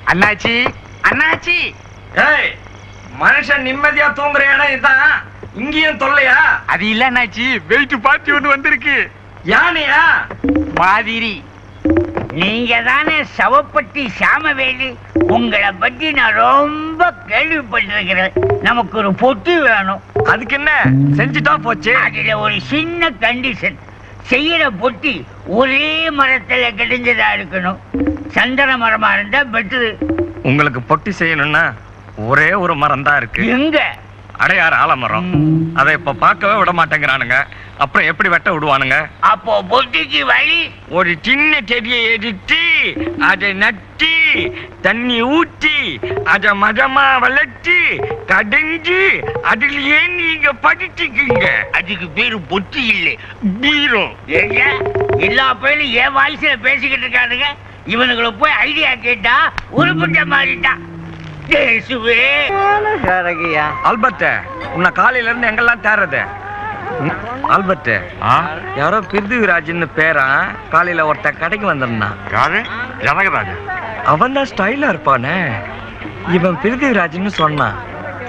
அண்ணாச்சி அண்ணாச்சி ஏய் மனுஷன் நிம்மதியா தூங்குற இடம் இதான் இங்கேயும் தொல்லையா அது இல்ல அண்ணாச்சி வெயிட் பார்ட்டி ஒண்ணு வந்திருக்கு யானையா மாதிரி நீங்க தானே சவப்பட்டி சாமவேலி உங்களை பத்தி நான் ரொம்ப கேள்விப்பட்டிருக்கிறேன் நமக்கு ஒரு பொட்டி வேணும் அதுக்கு என்ன செஞ்சுட்டா போச்சு அதுல ஒரு சின்ன கண்டிஷன் செய்யற பொட்டி ஒரே மரத்துல கிடைஞ்சதா இருக்கணும் சந்தன மரமா இருந்தா பெட்ரு உங்களுக்கு பொட்டி செய்யணும்னா ஒரே ஒரு மரம் தான் இருக்கு எங்க அடையாறு ஆலமரம் அதை இப்ப பார்க்கவே விட மாட்டேங்கிறானுங்க அப்புறம் எப்படி வெட்ட விடுவானுங்க அப்போ பொட்டிக்கு வழி ஒரு சின்ன செடியை எடுத்து அதை நட்டி தண்ணி ஊத்தி அதை மதமா வளர்த்து கடைஞ்சு அதுலயே நீங்க படிச்சுக்குங்க அதுக்கு பேரு பொட்டி இல்லை பீரோ ஏங்க எல்லா பேரும் என் வாய்ஸ்ல பேசிக்கிட்டு இருக்கானுங்க இவனுங்களை போய் ஐடியா கேட்டா உருப்பிட்ட மாதிரிட்டான் இயேசுவே ஆல்பர்ட் உன்னை காலையில இருந்து எங்கெல்லாம் தேடுறது ம், ஆல்பர்ட் யாரோ பிருத்திவிராஜ்னு பேரா காலையில ஒருத்தன் கடைக்கு வந்திருந்தான் யாரு ஜனகராஜா அவன் தான் ஸ்டைலா இருப்பானே இவன் பிருத்திவிராஜ்னு சொன்னான்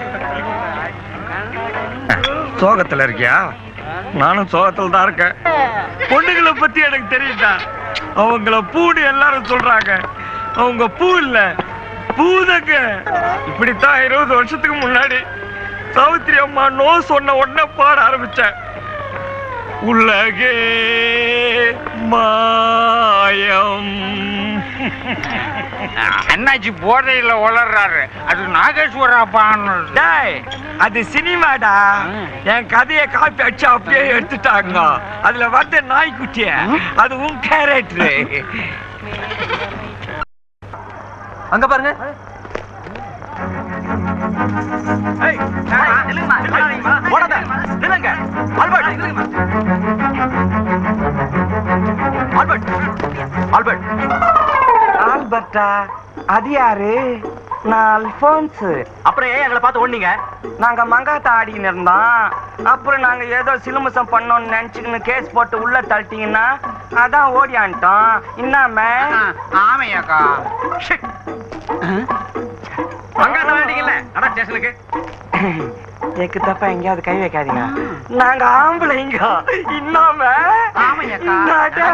சோகத்துல இருக்கியா நானும் சோகத்துல தான் இருக்கேன் பொண்ணுங்களை பத்தி எனக்கு தெரியுதா அவங்கள பூடு எல்லாரும் சொல்றாங்க அவங்க பூ இல்ல பூதங்க இப்படித்தான் இருபது வருஷத்துக்கு முன்னாடி சாவித்திரி அம்மா நோ சொன்ன உடனே பாட ஆரம்பிச்சேன் உலகே மாயம் அண்ணாச்சி போதையில வளர்றாரு அது நாகேஸ்வரா பாடணும் டேய் அது சினிமாடா என் கதையை காப்பி அடிச்சு அப்படியே எடுத்துட்டாங்க அதுல வந்த நாய்க்குட்டிய அது உன் கேரக்டர் அங்க பாருங்க ஓடாத. நில்லுங்க. ஆல்பர்ட். ஆல்பர்ட். ஆல்பர்ட். ஆல்பர்ட்டா அது யாரு நான் அல்போன்ஸ் அப்புறம் ஏன் எங்களை பார்த்து ஓடுனீங்க நாங்க மங்காத்தா ஆடின்னு இருந்தோம் அப்புறம் நாங்க ஏதோ சிலுமிசம் பண்ணோம்னு நினைச்சுக்கின்னு கேஸ் போட்டு உள்ள தள்ளிட்டீங்கன்னா அதான் ஓடியான்ட்டோம் இன்னாம ஆமையாக்கா மங்காத்த வேண்டிங்கல்ல அதான் ஸ்டேஷனுக்கு எக்கு தப்பா எங்கேயாவது கை வைக்காதீங்க நாங்க ஆம்பளைங்க இன்னாம ஆமையாக்கா. இன்னாட.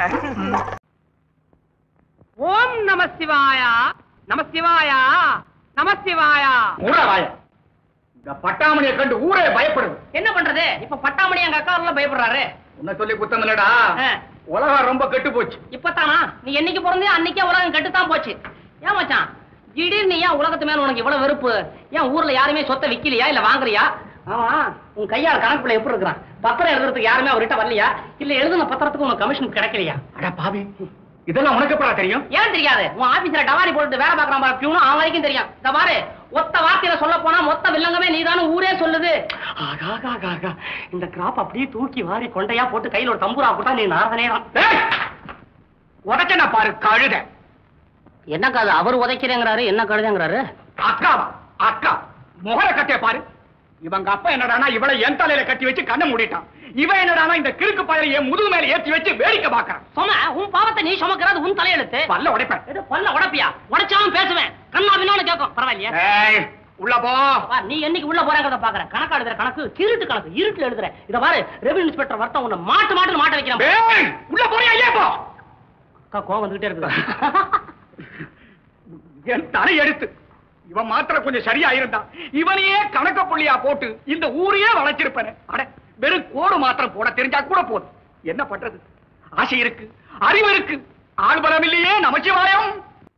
ஓம் நம சிவாயா நம சிவாயா நம சிவாயா மூடாவாய இந்த பட்டாமணியை கண்டு ஊரே பயப்படுது என்ன பண்றது இப்ப பட்டாமணி எங்க அக்கா எல்லாம் பயப்படுறாரு உன்னை சொல்லி குத்தம் இல்லடா ஆ. உலகம் ரொம்ப கெட்டு போச்சு இப்பதானா நீ என்னைக்கு பிறந்தே அன்னைக்கே உலகம் கெட்டுத்தான் போச்சு ஏன் மச்சான் திடீர்னு ஏன் உலகத்து மேல உனக்கு இவ்வளவு வெறுப்பு ஏன் ஊர்ல யாருமே சொத்தை விக்கலையா இல்ல வாங்குறியா ஆமா உன் கையால கணக்குல எப்படி இருக்கிறான் பத்திரம் எழுதுறதுக்கு யாருமே அவர்கிட்ட வரலையா இல்ல எழுதுன பத்திரத்துக்கு உனக்கு கமிஷன் கிடைக்கலையா அட பாவி இதெல்லாம் உனக்கு எப்படா தெரியும் ஏன் தெரியாது உன் ஆபீஸ்ல டவாரி போட்டு வேலை பாக்குறான் பாரு பியூனும் அவன் வரைக்கும் தெரியும் இந்த பாரு ஒத்த வார்த்தையில சொல்ல போனா மொத்த வில்லங்கமே நீதானு ஊரே சொல்லுது ஆகா ஆகா, ஆகா, ஆகா. இந்த கிராப் அப்படியே தூக்கி வாரி கொண்டையா போட்டு கையில ஒரு தம்பூரா போட்டா நீ நாரதனே தான் உடச்சனா பாரு கழுத என்னக்கா அது அவர் உதைக்கிறேங்கிறாரு என்ன கழுதுங்கிறாரு அக்காவா அக்கா முகர கட்டைய பாரு இவங்க அப்பா என்னடானா இவளை என் தலையில கட்டி வச்சு கண்ணை மூடிட்டான் இவன் என்னடானா இந்த கிறுக்கு பயலை என் முதுகு மேல ஏத்தி வச்சு வேடிக்கை பாக்குறான் சொன்ன உன் பாவத்தை நீ சுமக்கிறது உன் தலையெழுத்து பல்ல உடைப்பேன் எது பல்ல உடப்பியா உடைச்சாலும் பேசுவேன் கண்ணா பின்னாலும் கேட்கும் பரவாயில்லையா ஏய், உள்ள போ வா, நீ என்னைக்கு உள்ள போறாங்கிறத பாக்குற கணக்கு எழுதுற கணக்கு திருட்டு கணக்கு இருட்டுல எழுதுற இத பாரு ரெவன்யூ இன்ஸ்பெக்டர் வர்த்தம் உன்னை மாட்டு மாட்டு மாட்ட வைக்கிறான் ஏய், உள்ள போறியா இல்லையா போ அக்கா கோவம் வந்துகிட்டே இருக்குது என் தலை எடுத்து இவன் மாத்திரம் கொஞ்சம் சரியா இருந்தான் இவனையே கணக்க புள்ளியா போட்டு இந்த ஊரையே வளைச்சிருப்பேன் அட வெறும் கோடு மாத்திரம் போட தெரிஞ்சா கூட போதும் என்ன பண்றது ஆசை இருக்கு அறிவு இருக்கு ஆள்பலம் இல்லையே நமச்சிவாயம்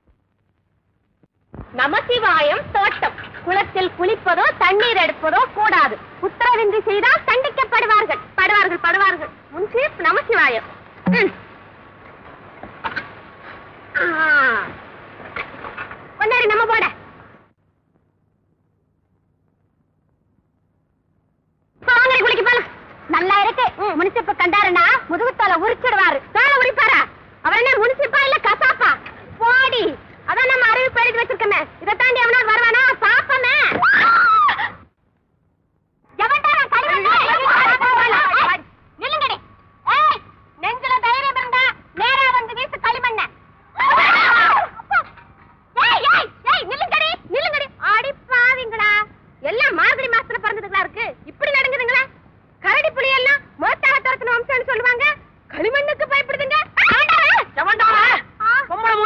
நமசிவாயம் தோட்டம் குளத்தில் குளிப்பதோ தண்ணீர் எடுப்பதோ கூடாது உத்தரவின்றி செய்தால் தண்டிக்கப்படுவார்கள் படுவார்கள் படுவார்கள் முன்சீப் நமசிவாயம் ம். ஆ. பொன்னாரி நம்ம போட வாங்கடி குளிக்க போலாம் நல்லா இருக்கு முனிசிப்ப கண்டாருன்னா முதுகுத்தால உரிச்சிடுவாரு தோலை உரிப்பாரா அவர் என்ன முனிசிப்பா இல்ல கசாப்பா போடி அதான் நம்ம அறிவிப்பு எழுதி வச்சிருக்கோமே இதை தாண்டி எவனா வருவானா பாப்பமே எவன்டா நான் களிமண்ணு? நில்லுங்கடி. ஏய், நெஞ்சில தைரியம் இருந்தா நேரா வந்து வீசு களிமண்ண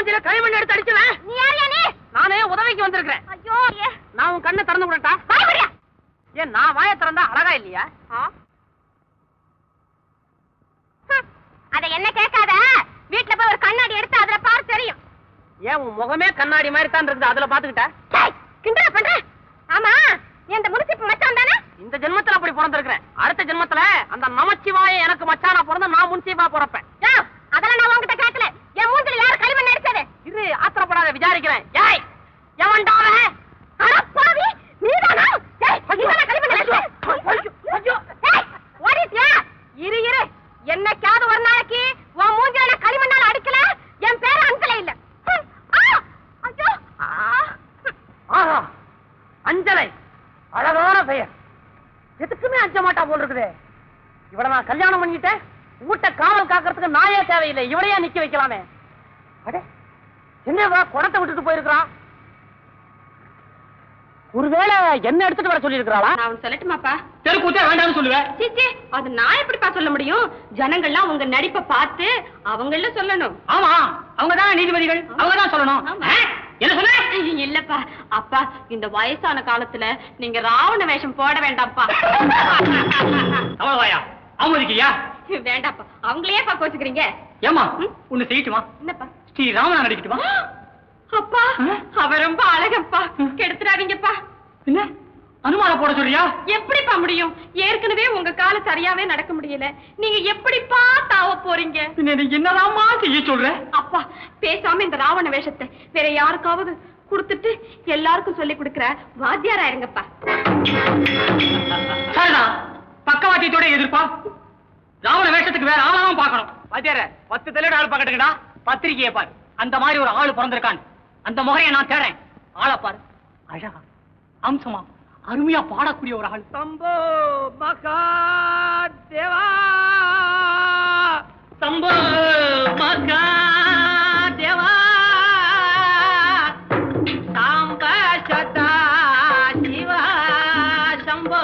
மூஞ்சில கைமண் எடுத்து அடிச்சுவேன் நீ யாரியா நீ நானே உதவிக்கு வந்திருக்கிறேன் ஐயோ ஏ நான் உன் கண்ணை திறந்து விடட்டா வாய் விடுயா. ஏன் நான் வாயை திறந்தா அழகா இல்லையா ஹம், அத என்ன கேட்காத வீட்ல போய் ஒரு கண்ணாடி எடுத்து அதுல பாரு தெரியும் ஏன் உன் முகமே கண்ணாடி மாதிரி தான் இருக்குது அதுல பாத்துக்கிட்ட டேய், கிண்டலா பண்ற ஆமா நீ அந்த முனிசிப்பு மச்சான் தானே இந்த ஜென்மத்துல அப்படி பிறந்திருக்கிறேன் அடுத்த ஜென்மத்துல அந்த நமச்சிவாய எனக்கு மச்சானா பிறந்த நான் முன்சீபா பிறப்பேன் யா, அதெல்லாம் நான் உன்கிட்ட கேட்கல என் மூஞ்சில யாரு களிமண் அடிச்சது இது ஆத்திரப்படாத விசாரிக்கிறேன் ஏய் எவன்டா அவன் அட பாவி நீதானா டேய் நீதானா களிமண் அடிச்சது ஐயோ ஐயோ டேய் ஓடிட்டியா இரு இரு என்னைக்காவது ஒரு நாளைக்கு உன் மூஞ்சில நான் களிமண்ணால அடிக்கல என் பேரு அஞ்சலை இல்ல ஹம், ஆ, ஐயோ ஆ, ஹம். ஆஹா அஞ்சலை அழகான பெயர் எதுக்குமே அஞ்ச மாட்டா போல் இருக்குதே இவள நான் கல்யாணம் பண்ணிட்டேன் வீட்டை காவல் காக்கிறதுக்கு நாயே தேவையில்லை இவளையே நிக்க வைக்கலாமே அடே என்னவா குடத்தை விட்டுட்டு போயிருக்கிறான் ஒருவேளை என்ன எடுத்துட்டு வர சொல்லி இருக்கிறாளா நான் உனக்கு சொல்லட்டுமாப்பா தெருக்கூத்தே வேண்டாம்னு சொல்லுவேன் சீச்சி அது நான் எப்படிப்பா சொல்ல முடியும் ஜனங்கள்லாம் உங்க நடிப்பை பார்த்து அவங்கள சொல்லணும் ஆமா அவங்க தான் நீதிபதிகள் அவங்க தான் சொல்லணும் ஆமா. ஆ? என்ன சொன்ன இல்லப்பா அப்பா இந்த வயசான காலத்துல நீங்க ராவண வேஷம் போட வேண்டாம்ப்பா அவ்வளவாயா அவமதிக்கியா வேண்டாப்பா அவங்களையே பா கோச்சுக்கிறீங்க ஏமா ஒண்ணு செய்யட்டுமா என்னப்பா ஸ்ரீ ராமனா நடிக்கட்டுமா அப்பா ஆ? அவ ரொம்ப அழகப்பா கெடுத்துடாதீங்கப்பா என்ன அனுமார போட சொல்றியா எப்படிப்பா முடியும் ஏற்கனவே உங்க கால சரியாவே நடக்க முடியல நீங்க எப்படிப்பா தாவ போறீங்க பின்ன நீ என்னதாம்மா செய்ய சொல்ற அப்பா பேசாம இந்த ராவண வேஷத்தை வேற யாருக்காவது கொடுத்துட்டு எல்லாருக்கும் சொல்லி கொடுக்கிற வாத்தியாரா இருங்கப்பா சரிதான் பக்கவாத்தியத்தோட எதிர்ப்பா ராவண வேஷத்துக்கு வேற ஆளாவும் பார்க்கணும் வாத்தியார பத்து தலையோட ஆள் பார்க்கட்டுங்கடா பத்திரிக்கையை பாரு அந்த மாதிரி ஒரு ஆள் பிறந்திருக்கான் அந்த முறையை நான் தேடுறேன் ஆளை பாரு அழகா அம்சமா அருமையா பாடக்கூடிய ஒரு ஆள் சம்போ மகாதேவா சம்போ மகாதேவா சாம்ப சதா சிவா சம்போ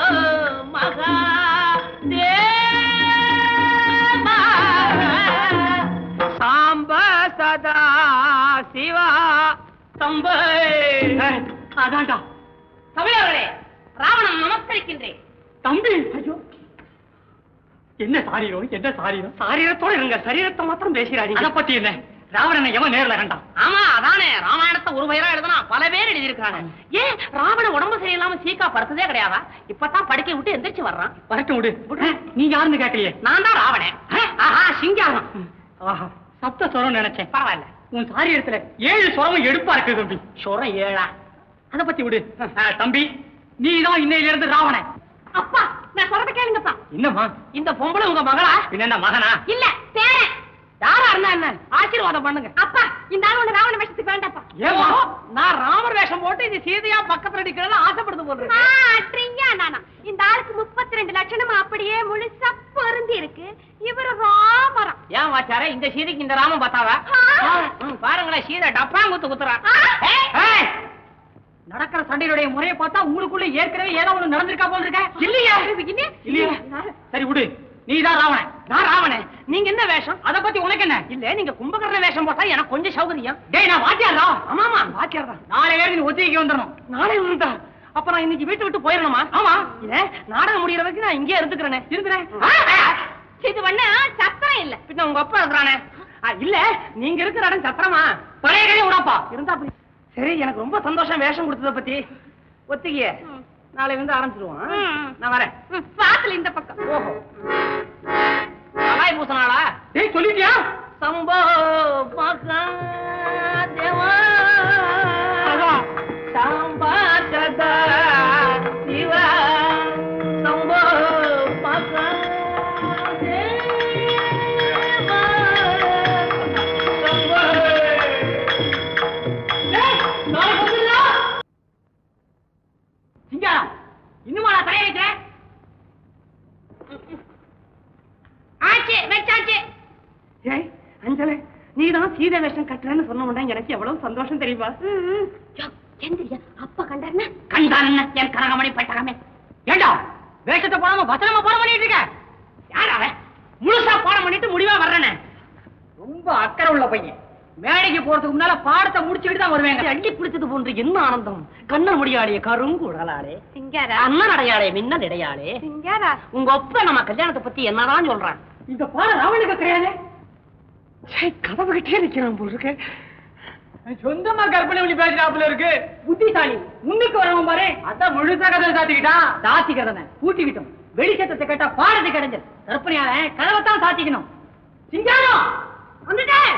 மகாதேவா சாம்ப சதா சிவா சம்ப அதான்டா தமிழர்களே ராவணன் நமஸ்கரிக்கின்றேன் தம்பி ஐயோ என்ன சாரீரம் என்ன சாரீரம் சாரீரத்தோட இருங்க சரீரத்தை மாத்திரம் பேசுறாங்க அத பத்தி என்ன ராவணனை எவன் நேர்ல கண்டான் ஆமா அதானே ராமாயணத்தை ஒரு பெயரா எழுதுனா பல பேர் எழுதியிருக்காங்க ஏன் ராவண உடம்பு சரியில்லாம சீக்கா படுத்ததே கிடையாதா இப்பதான் படுக்கை விட்டு எந்திரிச்சு வர்றான் வரட்டும் விடு நீ யாருன்னு கேட்கலையே நான் தான் ராவணன் ஆஹா சிங்காரம் ஆஹா சப்த சொரம் நினைச்சேன் பரவாயில்ல உன் சாரியத்துல ஏழு சொரமும் எடுப்பா இருக்கு தம்பி சொரம் ஏழா அத பத்தி விடு ஆ, தம்பி நீ தான் இன்னையில இருந்து ராவணன் அப்பா நான் சொல்றத கேளுங்கப்பா என்னம்மா இந்த பொம்பளை உங்க மகளா என்ன மகனா இல்ல பேரன் யாரா இருந்தா என்ன ஆசீர்வாதம் பண்ணுங்க அப்பா இந்த ஆள் ஒண்ணு ராவண வேஷத்துக்கு வேண்டாப்பா ஏம்மா? ஓ, நான் ராமர் வேஷம் போட்டு இது சீதையா பக்கத்துல அடிக்கிறதுல ஆசைப்படுது போல இருக்கு. மாற்றீங்க நானா இந்த ஆளுக்கு முப்பத்தி ரெண்டு லட்சணம் அப்படியே முழுசா பொருந்தி இருக்கு இவரு ராமரம் ஏன் வாச்சார இந்த சீதைக்கு இந்த ராமன் பார்த்தாவா ஆ. ம், பாருங்களேன் சீதை டப்பாங்குத்து குத்துறான் ஆ. ஏய், ஏய்! நடக்கிற சண்டையுடைய முறையை பார்த்தா உங்களுக்குள்ள ஏற்கனவே ஏதோ ஒண்ணு நடந்திருக்கா போல இருக்க இல்லையா இல்லையா சரி விடு நீதான் ராவணன் நான் ராவணன் நீங்க என்ன வேஷம் அத பத்தி உனக்கு என்ன இல்ல நீங்க கும்பகர்ண வேஷம் போட்டா எனக்கு கொஞ்சம் சௌகரியம் டேய் நான் வாத்தியாரா ஆமாமா வாத்தியார் தான் நாளை வேறு நீ ஒத்திகைக்கு வந்துடணும் நாளை இருந்தா அப்ப நான் இன்னைக்கு வீட்டு விட்டு போயிடணுமா ஆமா இல்ல நாடகம் முடியற வரைக்கும் நான் இங்கே இருந்துக்கிறேனே இருக்கிறேன் இது பண்ண சத்தம் இல்ல பின்ன உங்க அப்பா இருக்கிறானே ஆ, இல்ல நீங்க இருக்கிற இடம் சத்திரமா பழைய கடையை விடாப்பா இருந்தா அப்படி சரி எனக்கு ரொம்ப சந்தோஷம் வேஷம் கொடுத்தத பத்தி ஒத்திகைய நாளை இருந்து ஆரம்பிச்சிருவோம் ஆ? ம். நான் வரேன் ம், வாசல் இந்த பக்கம் ஓஹோ கலாய் பூசனாளா டேய் சொல்லிட்டியா சம்போ மகாதேவா சாம்பா சதா சிவா சம்போ மகாதேவா சம்போ சிங்கா இன்னுமா நான் தலைய வைக்கிறேன் ஆச்சு வச்சாச்சு ஏய் அஞ்சலே நீதான் சீதை வேஷம் கட்டுறேன்னு சொன்ன உடனே எனக்கு எவ்வளவு சந்தோஷம் தெரியுமா ம், ம். யோ, எந்திரியா அப்பா கண்டாருன்னா கண்டான் என்ன என் கனகமணி பட்டகமே ஏண்டா வேஷத்தை போடாம வசனமா போட பண்ணிட்டு இருக்க யார் அவன் முழுசா பாடம் பண்ணிட்டு முடிவா வர்றேனே ரொம்ப அக்கறை உள்ள பையன் மேடைக்கு போறதுக்கு முன்னால பாடத்தை முடிச்சுட்டு தான் வருவேங்க அள்ளி பிடிச்சது போன்று என்ன ஆனந்தம் கண்ணன் முடியாடிய கருங்குடலாளே சிங்காரா அண்ணன் அடையாளே மின்னல் இடையாளே சிங்காரா உங்க ஒப்ப நம்ம கல்யாணத்தை பத்தி என்னதான் சொல்றான் இந்த பாட ராவணுக்கு கிடையாது கதவு கிட்டே நிக்கிறான் போல இருக்கு சொந்தமா கற்பனை பண்ணி பேசுறாப்புல இருக்கு புத்திசாலி முன்னுக்கு வரவன் பாரு அதான் முழுசா கதை சாத்திக்கிட்டான் சாத்திக்கிறத கூட்டிக்கிட்டோம் வெளிச்சத்தத்தை கேட்டா பாடத்தை கிடைஞ்சது கற்பனையால கதவைத்தான் சாத்திக்கணும் சிங்காரம் வந்துட்டேன்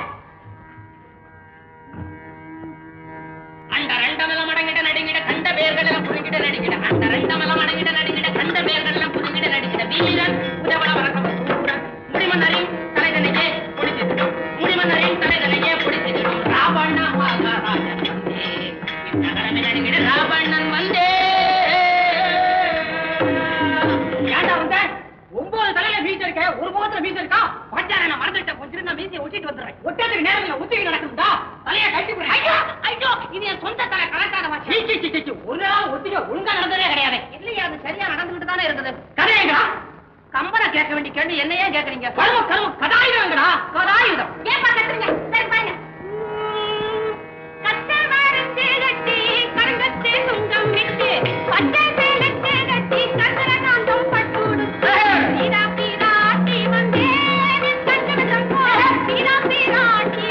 அந்த ரெண்டமெல்லாம் மடங்கிட நடுங்கிட கண்ட பேர்கள் எல்லாம் புரிங்கிட நடுங்கிட அந்த ரெண்டமெல்லாம் மடங்கிட நடுங்கிட கண்ட பேர்கள் எல்லாம் புரிங்கிட நடுங்கிட வீரன் உதவட வழக்கம் முடிமன்னரின் தலைதனையே பிடிச்சிருக்கோம் முடிமன்னரின் தலைதனையே பிடிச்சிருக்கோம் ராவணா மகாராஜன் வந்தே நகரமே நடுங்கிட ராவணன் வந்தே ஏன்டா வந்த ஒன்பது தலையில மீச இருக்க ஒரு முகத்துல மீச இருக்கா பச்சார நான் மறந்துட்டேன் கொஞ்சம் இருந்தா மீசையை ஒட்டிட்டு வந்துடுறேன் ஒட்டத்துக்கு நேரம் இல்ல ஒத்திக்கு நடக்குதா தலைய கட்டி போடுறேன் ஐயோ ஐயோ இது என் சொந்த தலை கலக்காத வாசி சீ சீ சீ ஒரு நாள் ஒத்திக்க ஒழுங்கா நடந்ததே கிடையாது இல்லையா அது சரியா நடந்துகிட்டு தானே இருக்குது கதையங்கடா கம்பனை கேட்க வேண்டிய கேள்வி என்னையே கேக்குறீங்க கரும கரும கதாயுதங்கடா கதாயுதம் ஏன் பாக்கறீங்க சரி பாருங்க கட்ட மரத்து கட்டி கருங்கத்து சுங்கம் விட்டு பச்சை சேலத்து கட்டி கந்தர காந்தம் பட்டுடுத்து பீரா பீராட்டி வந்தேன் என் கட்டணம் போல பீரா பீராட்டி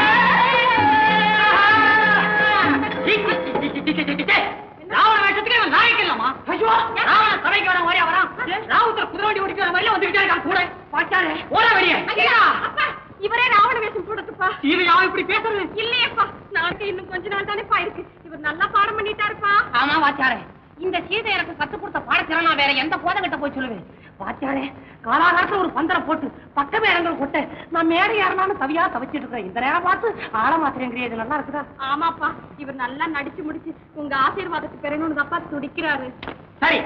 சீ, சீ, சீ, சீ, சீ, சீ, சீ, சீ. ராவண வேஷத்துக்கு இவன் லாயக்கு இல்லம்மா ஐயோ ராவண சபைக்கு வர மாதிரியா வரான் ராவுத்தர் குதிரை வண்டி ஓடிக்கிற மாதிரியே வந்துகிட்டே இருக்கான் கூட பாச்சாரு ஓட வெளியே ஐயா அப்பா இவரே ராவண வேஷம் போடுதுப்பா இவன் அவன் இப்படி பேசுறது இல்லையேப்பா நாளைக்கு இன்னும் கொஞ்ச நாள் தானேப்பா இருக்கு இவர் நல்லா பாடம் பண்ணிட்டாருப்பா ஆமா வாச்சாரே இந்த சீதை எனக்கு கத்து கொடுத்த பாடத்தில நான் வேற எந்த போதங்கிட்ட போய் சொல்லுவேன் வாச்சாரே காலாகாலத்துல ஒரு பந்தரம் போட்டு பக்க மேளங்கள் கொட்ட நான் மேடை யாருனாலும் தவியா தவிச்சிட்டு இருக்கேன் இந்த நேரம் பார்த்து ஆள மாத்திரங்கிறிய இது நல்லா இருக்குதா ஆமாப்பா இவர் நல்லா நடிச்சு முடிச்சு உங்க ஆசீர்வாதத்தை பெறணும்னு அப்பா துடிக்கிறாரு சரி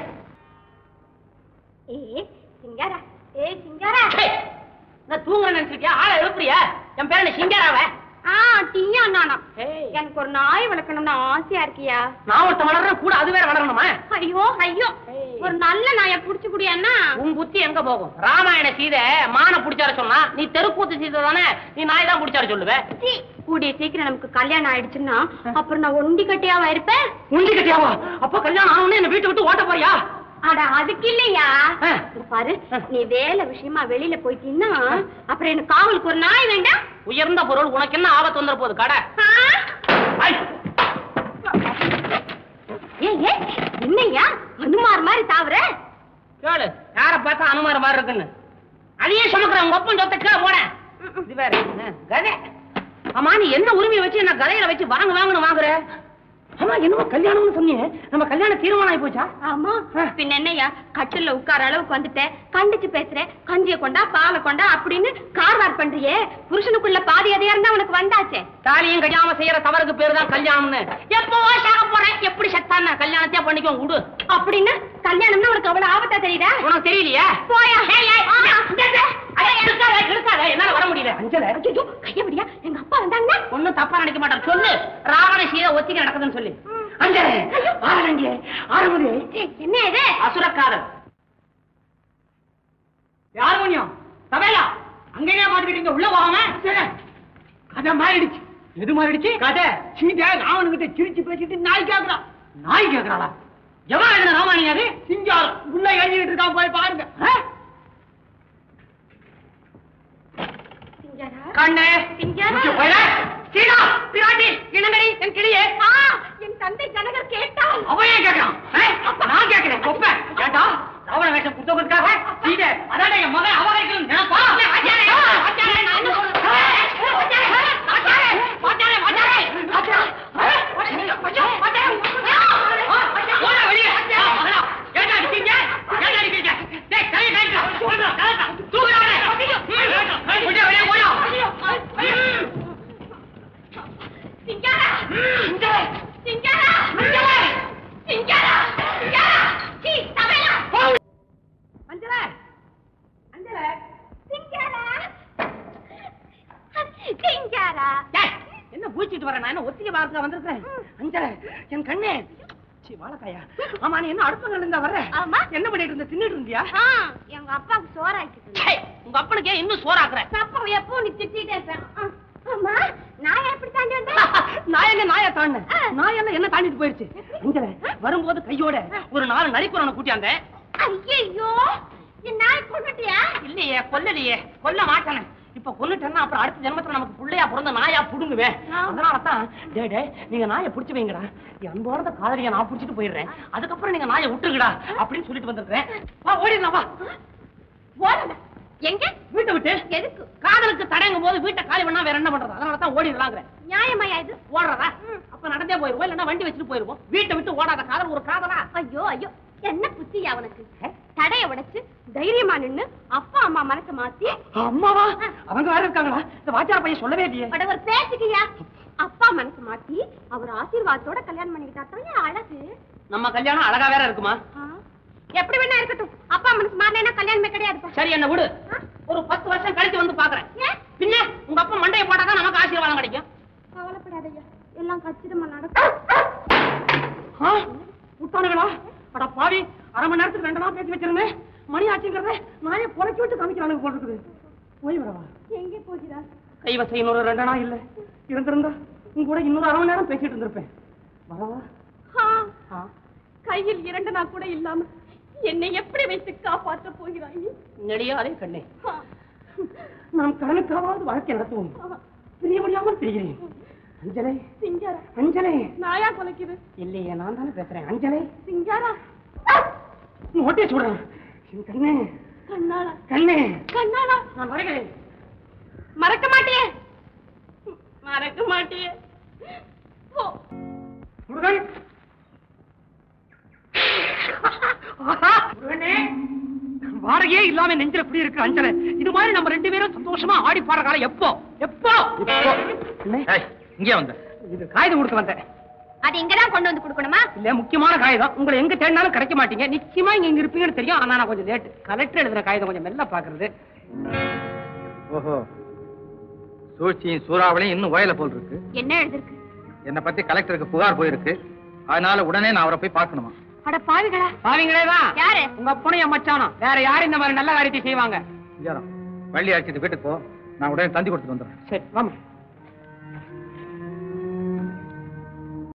ஏ சிங்காரா ஏ சிங்காரா ஹே, நான் தூங்குறேன் நினைச்சிருக்கியா ஆளை எழுப்புறியா என் பேர் என்ன சிங்காராவ ஆ டீயா நானா ஏய். எனக்கு ஒரு நாய் வளர்க்கணும்னு ஆசையா இருக்கியா நான் ஒருத்த வளர்றேன் கூட அது வேற வளரணுமா ஐயோ ஐயோ ஏய். ஒரு நல்ல நாயை புடிச்சு குடியாண்ணா உன் புத்தி எங்க போகும் ராமாயண சீதை மான புடிச்சார சொன்னா நீ தெருக்கூத்து சீதை தானே நீ நாய் தான் புடிச்சார சொல்லுவ சீ, கூடிய சீக்கிரம் நமக்கு கல்யாணம் ஆயிடுச்சுன்னா அப்புறம் நான் ஒண்டி கட்டியாவா இருப்பேன் உண்டி கட்டியாவா அப்ப கல்யாணம் ஆகணும்னு என்ன வீட்டை விட்டு ஓட்ட போறியா அட அதுக்கு இல்லையா ஆ. இங்க பாரு நீ வேலை விஷயமா வெளியில போயிட்டீன்னா அப்புறம் எனக்கு காவலுக்கு ஒரு நாய் வேண்டாம் உயர்ந்த பொருள் உனக்கு என்ன ஆபத்து வந்துட போகுது கடை ஆ? ஐ! ஏய் ஏய், என்னய்யா அனுமார் மாதிரி தாவற கேளு யார பார்த்தா அனுமார மாதிரி இருக்குன்னு அதையே சுமக்குறேன் உங்க ஒப்பன் சொத்த கீழே போனேன் இது வேற என்ன? கதை ஆமா நீ என்ன உரிமையை வச்சு என்ன கதையில வச்சு வாங்க வாங்கன்னு வாங்குற ஆமா என்னமோ கல்யாணம்னு சொன்னீங்க நம்ம கல்யாணம் தீர்மானம் ஆகி போச்சா ஆமா பின்ன என்னய்யா கட்டில்ல உட்கார அளவுக்கு வந்துட்டேன் கண்டிச்சு பேசுறேன் கஞ்சிய கொண்டா பாலை கொண்டா அப்படின்னு கார்வார் பண்றியே புருஷனுக்குள்ள பாதி அதிகாரம் இருந்தா உனக்கு வந்தாச்சே தாலியும் கல்யாணம் செய்யற தவறுக்கு பேரு தான் கல்யாணம்னு எப்பவோ சாக போறேன் எப்படி சத்தான கல்யாணத்தையே பண்ணிக்கோ விடு அப்படின்னா கல்யாணம்னா உனக்கு அவ்வளவு ஆபத்தா தெரியுதா உனக்கு தெரியலையா போயா எடுக்காத எடுக்காத என்னால வர முடியல அஞ்சல ஐயோ கையபடியா எங்க அப்பா வந்தாங்கன்னா ஒண்ணும் தப்பா நினைக்க மாட்டார் சொல்லு ராவண சீதை ஒத்திக்கு நடக்குதுன்னு சொல்லு அஞ்சலே ஆரங்க ஆறுமுடி ஏய், என்ன இது அசுரக்காரன் யார் முனியம் சபையா அங்கேயே பாத்துக்கிட்டீங்க உள்ள போகாம கதை மாறிடுச்சு எது மாறிடுச்சு கதை சீதை ராவணகிட்ட சிரிச்சு பேசிட்டு நாய் கேக்குறான் நாய் கேக்குறாளா எவன் எழுதின ராமாயணம் அது சிங்காரம் உள்ள எழுதிட்டு இருக்கான் போய் பாருங்க ஆ? சிங்காரா கண்ணே சிங்காரா மூச்சு போயிட. சீதா பிராட்டி இளங்கடி என் கிளியே ஆ, என் தந்தை ஜனகர் கேட்டால் அவன் ஏன் கேட்கறான் ஆ? நான் கேட்கிறேன் கொப்ப கேட்டா ராவண வேஷம் குத்தவங்களுக்காக சீதை அதான என் மகன் அவகைக்கணும் நினைப்பா ஆச்சாரே, ஆச்சாரே, நான் என்ன சொல்றது? ஆச்சாரே, ஆச்சாரே, ஆச்சாரே, ஆச்சாரே, ஆச்சாரே, ஆச்சாரே, ஆச்சாரே, போடா வெளியே. ஆ, மகனா, ஏன்டா அடிக்கிறீங்க? ஏன்டா அடிக்கிறீங்க? டேய், கையை கழட்டுடா. சொல்றா, கழட்டுடா. தூக்குடா அவனை. ம், போடா, வெளியே போடா. ம். சிங்காரா சிங்காரா சிங்காரா சிங்காரா சிங்காரா சீ தமையா அஞ்சல அஞ்சல சிங்காரா சிங்காரா டேய், என்ன பூச்சிட்டு வர நான் என்ன ஒத்திகை பார்க்க வந்திருக்கேன் அஞ்சல என் கண்ணே சீ வாழைக்காயா ஆமா நீ என்ன அடுப்பு இருந்தா வர்ற ஆமா. என்ன பண்ணிட்டு இருந்த தின்னுட்டு இருந்தியா ஆ எங்க அப்பாவுக்கு சோறாக்கிட்டு ச்சே, உங்க அப்பனுக்கே இன்னும் சோறாக்குற அப்பா எப்போ நீ திட்டிட்டே இருப்பேன் ஆ, ஆ. அம்மா நான் எப்படி தாண்டி வந்தேன் நான் எங்க நாயை தாண்டினேன் நான் என்ன என்ன தாண்டிட்டு போயிடுச்சு இங்க வரும்போது கையோட ஒரு நாலு நரிக்குறவனை கூட்டியாந்தேன் ஐயோ என் நாய் கொண்டுட்டியா இல்லையே கொல்லலையே கொல்ல மாட்டானே இப்ப கொல்லுட்டேன்னா அப்புறம் அடுத்த ஜென்மத்துல நமக்கு புள்ளையா பிறந்த நாயா புடுங்குவேன் அதனால தான் டே டே நீங்க நாயை புடிச்சு வைங்கடா என் அன்போட காதலிய நான் புடிச்சிட்டு போயிடுறேன் அதுக்கப்புறம் நீங்க நாயை விட்டுருங்கடா அப்படின்னு சொல்லிட்டு வந்திருக்கேன் வா ஓடிடலாம் வா ஓடல எங்க வீட்டை விட்டு எதுக்கு காதலுக்கு தடங்கும் போது வீட்டை காலி பண்ணா வேற என்ன பண்றது அதனால தான் ஓடிடலாங்கிறேன் நியாயமாயா இது ஓடுறதா அப்ப நடந்தே போயிருவோம் இல்லைன்னா வண்டி வச்சுட்டு போயிருவோம் வீட்டை விட்டு ஓடாத காதல் ஒரு காதலா ஐயோ ஐயோ என்ன புத்தியா அவனுக்கு தடைய உடைச்சு தைரியமா நின்னு அப்பா அம்மா மனசை மாத்தி அம்மாவா அவங்க வேற இருக்காங்களா இந்த வாத்தியார் பையன் சொல்லவே இல்லையே அட ஒரு பேச்சுக்கியா அப்பா மனசு மாத்தி அவர் ஆசீர்வாதத்தோட கல்யாணம் பண்ணிக்கிட்டா தான் அழகு நம்ம கல்யாணம் அழகா வேற இருக்குமா ஆ, எப்படி வேணா இருக்கட்டும் அப்பா மனசு மாறினா கல்யாணமே கிடையாது சரி என்ன விடு ஒரு பத்து வருஷம் கழிச்சு வந்து பாக்குறேன் ஏன் பின்ன உங்க அப்பா மண்டையை போட்டாதான் நமக்கு ஆசீர்வாதம் கிடைக்கும் கவலைப்படாதய்யா எல்லாம் கச்சிதமா நடக்கும் ஆ? விட்டானுங்களா அட பாவி அரை மணி நேரத்துக்கு ரெண்டு நாள் பேசி வச்சிருந்தேன் மணி ஆச்சுங்கிறத நானே புறக்கி விட்டு காமிக்கிறானுங்க போல இருக்குது போய் வரவா எங்கே போகிறா கைவசம் இன்னொரு ரெண்டு நாள் இல்ல இருந்திருந்தா உங்க கூட இன்னொரு அரை மணி நேரம் பேசிட்டு இருந்திருப்பேன் வரவா ஆ, கையில் இரண்டு நாள் கூட இல்லாம என்னை எப்படி வைத்து காப்பாற்ற போகிறாய் நீ? நெடியாதே கண்ணே ஆ, நாம் கடனுக்காவது வாழ்க்கை நடத்துவோம் பிரிய முடியாமல் பிரிகிறேன் அஞ்சலை சிங்காரா அஞ்சலை நாயா குலைக்குது இல்லையே நான் தானே பேசுறேன் அஞ்சலை சிங்காரா ஓட்டே சொல்றேன் என் கண்ணே கண்ணாளா கண்ணே கண்ணாளா நான் வருகிறேன் மறக்க மாட்டியே மறக்க மாட்டியே ஓ முருகன் முருகனே வாடகையே இல்லாம நெஞ்சில குடி இருக்கு அஞ்சலை இது மாதிரி நம்ம ரெண்டு பேரும் சந்தோஷமா ஆடி பாடுற காலம் எப்போ எப்போ அண்ணே, இங்கே வந்த இது காகிதம் கொடுக்க வந்தேன் அது இங்கதான் கொண்டு வந்து கொடுக்கணுமா இல்ல முக்கியமான காகிதம் உங்களை எங்க தேடினாலும் கிடைக்க மாட்டீங்க நிச்சயமா இங்க இங்க இருப்பீங்கன்னு தெரியும் ஆனா நான் கொஞ்சம் லேட் கலெக்டர் எழுதுற காகிதம் கொஞ்சம் மெல்ல பாக்குறது ஓஹோ சூழ்ச்சியும் சூறாவளியும் இன்னும் வயல போல் இருக்கு என்ன எழுதிருக்கு என்னை பத்தி கலெக்டருக்கு புகார் போயிருக்கு அதனால உடனே நான் அவரை போய் பார்க்கணுமா அட பாவிகளா பாவீங்களே தான் யாரு உங்க அப்பனும் என் மச்சானும் வேற யாரும் இந்த மாதிரி நல்ல காரியத்தை செய்வாங்க இங்கேதான் வள்ளி அடிச்சிட்டு வீட்டுக்கு போ நான் உடனே தந்தி கொடுத்துட்டு வந்துடுறேன் சரி வாமா